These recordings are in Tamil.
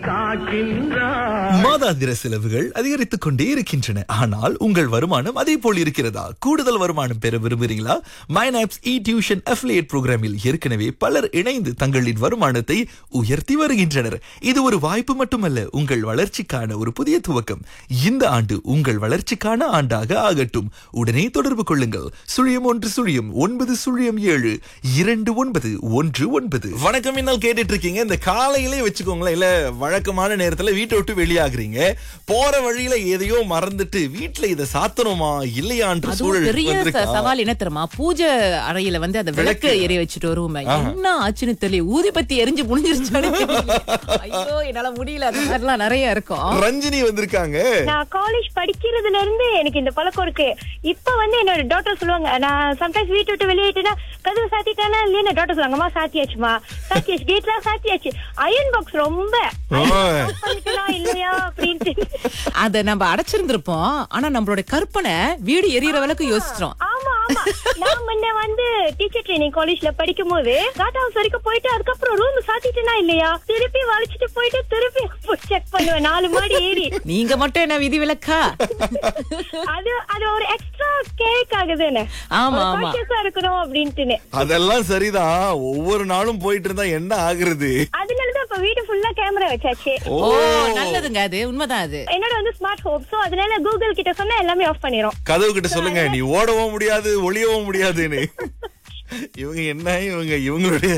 காக்கின்றார் மாதாந்திர செலவுகள் அதிகரித்துக் கொண்டே இருக்கின்றன ஆனால் உங்கள் வருமானம் அதே போல் இருக்கிறதா கூடுதல் வருமானம் பெற விரும்புகிறீங்களா மைனாப்ஸ் இ டியூஷன் அஃபிலியேட் புரோகிராமில் ஏற்கனவே பலர் இணைந்து தங்களின் வருமானத்தை உயர்த்தி வருகின்றனர் இது ஒரு வாய்ப்பு மட்டுமல்ல உங்கள் வளர்ச்சிக்கான ஒரு புதிய துவக்கம் இந்த ஆண்டு உங்கள் வளர்ச்சிக்கான ஆண்டாக ஆகட்டும் உடனே தொடர்பு கொள்ளுங்கள் சுழியம் ஒன்று சுழியம் ஒன்பது சுழியம் ஏழு இரண்டு ஒன்பது ஒன்று ஒன்பது வணக்கம் என்னால் கேட்டுட்டு இருக்கீங்க இந்த காலையிலே வச்சுக்கோங்களேன் இல்ல வழக்கமான நேரத்துல வீட்டை விட்டு வெளியாகுறீங்க போற வழியில எதையோ மறந்துட்டு வீட்டுல இதை சாத்தணுமா இல்லையான்ற அதுவும் சூழல் பெரிய ச- வந்திருக்கா? சவால் என்ன தெரியுமா பூஜை அறையில வந்து அந்த விளக்கு விளக்கு. எரிய வச்சுட்டு வருவோமே என்ன ஆச்சுன்னு தெரியல ஊதிபத்தி எரிஞ்சு முடிஞ்சிருச்சானு தெரியல. ஐயோ என்னால முடியல அந்த மாதிரிலாம் நிறைய இருக்கும் ரஞ்சினி வந்திருக்காங்க நான் காலேஜ் படிக்கிறதுல இருந்து எனக்கு இந்த பழக்கம் இருக்கு இப்ப வந்து என்னோட டாக்டர் சொல்லுவாங்க நான் சம்டைம்ஸ் வீட்டு விட்டு வெளியேட்டுனா கதவு சாத்திட்டானா இல்லையா டாக்டர் சொல்லுவாங்க அம்மா சாத்தியாச்சுமா சாத்தியாச்சு கேட்லாம் சாத்தியாச்சு அயன் பாக்ஸ் ரொம்ப ஆ. பண்ணிக்கலாம் இல்லையா அப்படின்ட்டு அத நம்ம அடைச்சிருந்திருப்போம் ஆனா நம்மளோட கற்பனை வீடு எரியற விளக்கு யோசிச்சிரும் ஆமா ஆமா நான் முன்ன வந்து டீச்சர் ட்ரைனிங் காலேஜ்ல படிக்கும் போது காட் ஹவுஸ் வரைக்கும் போயிட்டு அதுக்கப்புறம் ரூம் சாத்திட்டேனா இல்லையா திருப்பி வலிச்சிட்டு போயிட்டு திருப்பி செக் பண்ணுவேன் நாலு மாடி ஏறி நீங்க மட்டும் என்ன விதி விலக்கா அது அது ஒரு எக்ஸ்ட்ரா கேக் ஆகுதுன்னு ஆமா, ஆமா. கான்சியஸா இருக்கணும் அப்படின்ட்டுன்னு அதெல்லாம் சரிதான் ஒவ்வொரு நாளும் போயிட்டு இருந்தா என்ன ஆகுறது அதனாலதான் இப்ப வீடு ஃபுல்லா கேமரா வச்சாச்சு ஓ ஓ நல்லதுங்க அது உண்மைதான் அது என்னோட வந்து ஸ்மார்ட் ஹோம் சோ அதனால கூகுள் கிட்ட சொன்னா எல்லாமே ஆஃப் பண்ணிரும் கதவு கிட்ட சொல்லுங்க நீ ஓடவும் முடியாது ஒளியவும் முடியாதுன்னு இவங்க என்ன இவங்க இவங்களுடைய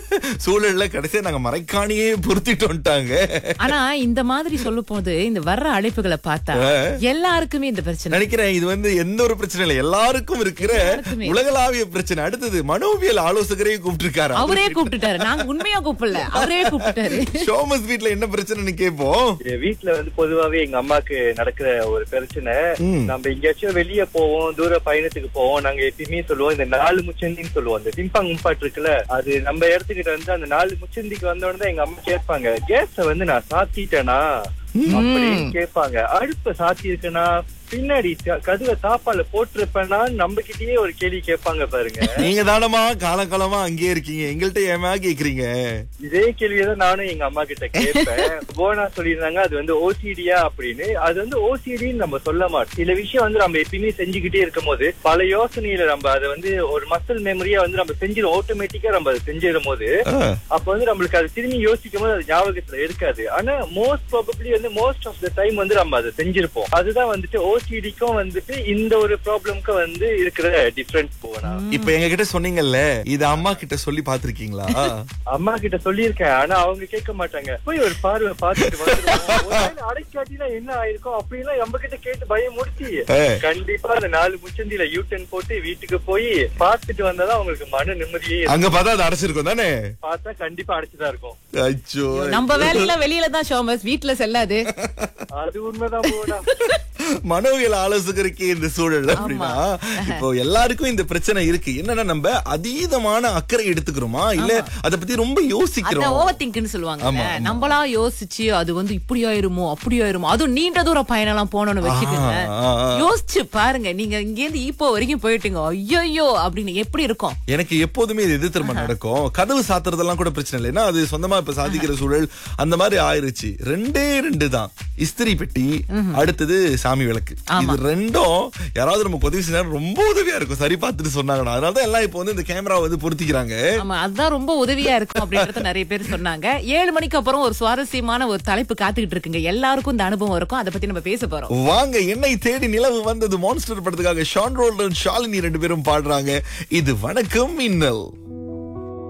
சூழல்ல கடைசியா நாங்க மறைக்காணியே பொருத்திட்டு வந்துட்டாங்க ஆனா இந்த மாதிரி சொல்லும் போது இந்த வர்ற அழைப்புகளை பார்த்தா எல்லாருக்குமே இந்த பிரச்சனை நினைக்கிறேன் இது வந்து எந்த ஒரு பிரச்சனை இல்லை எல்லாருக்கும் இருக்கிற எல்லாருக்குமே. உலகளாவிய பிரச்சனை அடுத்தது மனோவியல் ஆலோசகரையும் கூப்பிட்டிருக்காரு அவரே கூப்பிட்டுட்டாரு நாங்க உண்மையா கூப்பிடல அவரே கூப்பிட்டாரு ஷோமஸ் வீட்ல என்ன பிரச்சனைன்னு கேட்போம் என் வீட்ல வந்து பொதுவாவே எங்க அம்மாக்கு நடக்கிற ஒரு பிரச்சனை நம்ம எங்கேயாச்சும் வெளிய போவோம் தூர பயணத்துக்கு போவோம் நாங்க எப்பயுமே சொல்லுவோம் இந்த நாலு முச்சந்தின்னு சொல்லுவோம் இந்த டிம்பாங் முப்பாட்டு இருக்குல்ல அது நம்ம இடத்துக்கிட்ட வந்து அந்த நாலு முச்சந்திக்கு வந்த உடனே தான் எங்க அம்மா கேட்பாங்க கேஸ வந்து நான் சாத்திட்டேனா அப்படின்னு கேட்பாங்க அடுப்ப சாத்தி இருக்கேனா பின்னாடி க- கதவை தாப்பால போட்டிருப்பேனா நம்ம கிட்டயே ஒரு கேள்வி கேட்பாங்க பாருங்க நீங்க தானமா காலகாலமா அங்கேயே இருக்கீங்க எங்கள்கிட்ட ஏமா கேக்குறீங்க இதே கேள்வியதான் நானும் எங்க அம்மா கிட்ட கேட்பேன் போனா சொல்லியிருந்தாங்க அது வந்து ஓசிடியா அப்படின்னு அது வந்து ஓசிடின்னு நம்ம சொல்ல மாட்டோம் சில விஷயம் வந்து நம்ம எப்பயுமே செஞ்சுக்கிட்டே இருக்கும் போது பல யோசனையில நம்ம அதை வந்து ஒரு மசில் மெமரியா வந்து நம்ம செஞ்சிடும் ஆட்டோமேட்டிக்கா நம்ம அதை செஞ்சிடும் போது அப்ப வந்து நம்மளுக்கு அது திரும்பி யோசிக்கும் போது அது ஞாபகத்துல இருக்காது ஆனா மோஸ்ட் ப்ராபப்ளி வந்து மோஸ்ட் ஆஃப் த டைம் வந்து நம்ம அதை செஞ்சிருப்போம் அதுதான் வந்துட்டு ஓசிடிக்கும் வந்துட்டு இந்த ஒரு ப்ராப்ளம்க்கு வந்து இருக்கிற டிஃபரன்ஸ் போனா இப்ப எங்க கிட்ட சொன்னீங்கல்ல இது அம்மா கிட்ட சொல்லி பாத்திருக்கீங்களா அம்மா கிட்ட சொல்லியிருக்கேன் ஆனா அவங்க கேட்க மாட்டாங்க போய் ஒரு பார்வை பார்த்துட்டு வந்துருவோம் ஒருவேளை அடைக்காட்டினா என்ன ஆயிருக்கும் அப்படிலாம் நம்ம கிட்ட கேட்டு பயம் முடிச்சு ஏ. கண்டிப்பா அந்த நாலு முச்சந்தில யூட்டன் போட்டு வீட்டுக்கு போய் பார்த்துட்டு வந்தாதான் அவங்களுக்கு மன நிம்மதியே இருக்கும். அங்க பார்த்தா அது அடைச்சிருக்கும் தானே பார்த்தா கண்டிப்பா அடைச்சுதான் இருக்கும் அச்சோ நம்ம வேலையெல்லாம் வெளியில தான் ஷோமஸ் வீட்டுல செல்லாது அது உண்மைதான் போடா மனோவியல் ஆலோசகருக்கே இந்த சூழல் அப்படின்னா இப்போ எல்லாருக்கும் இந்த பிரச்சனை இருக்கு என்னன்னா நம்ம அதீதமான அக்கறை எடுத்துக்கிறோமா இல்ல அத பத்தி ரொம்ப அத யோசிக்கிறோம் ஓவர் திங்க்னு சொல்லுவாங்க ஆமா, ஆமா. நம்மளா யோசிச்சு அது வந்து இப்படி ஆயிருமோ அப்படி ஆயிருமோ அதுவும் நீண்ட தூர பயணம் எல்லாம் போனோம்னு வச்சுக்கோங்க ஆ, ஆ, ஆ. யோசிச்சு பாருங்க நீங்க இங்க இருந்து ஈப்போ வரைக்கும் போயிட்டீங்க ஐயோ அப்படின்னு எப்படி இருக்கும் எனக்கு எப்போதுமே இது எது திரும்ப நடக்கும் கதவு சாத்துறதெல்லாம் கூட பிரச்சனை இல்லை ஏன்னா அது சொந்தமா இப்ப சாதிக்கிற சூழல் அந்த மாதிரி ஆயிருச்சு ரெண்டே ரெண்டு தான் இஸ்திரி பெட்டி அடுத்தது சாமி விளக்கு இது ரெண்டும் யாராவது நமக்கு உதவி செஞ்சா ரொம்ப உதவியா இருக்கும் சரி பார்த்துட்டு சொன்னாங்கன்னா அதனாலதான் எல்லாம் இப்போ வந்து இந்த கேமரா வந்து பொருத்திக்கிறாங்க ஆமா அதுதான் ரொம்ப உதவியா இருக்கும் அப்படின்றத நிறைய பேர் சொன்னாங்க ஏழு மணிக்கு அப்புறம் ஒரு சுவாரஸ்யமான ஒரு தலைப்பு காத்துக்கிட்டு இருக்குங்க எல்லாருக்கும் இந்த அனுபவம் இருக்கும் அதை பத்தி நம்ம பேச போறோம் வாங்க என்னை தேடி நிலவு வந்தது மான்ஸ்டர் படத்துக்காக ஷான் ரோல்டன் ஷாலினி ரெண்டு பேரும் பாடுறாங்க இது வணக்கம் மின்னல்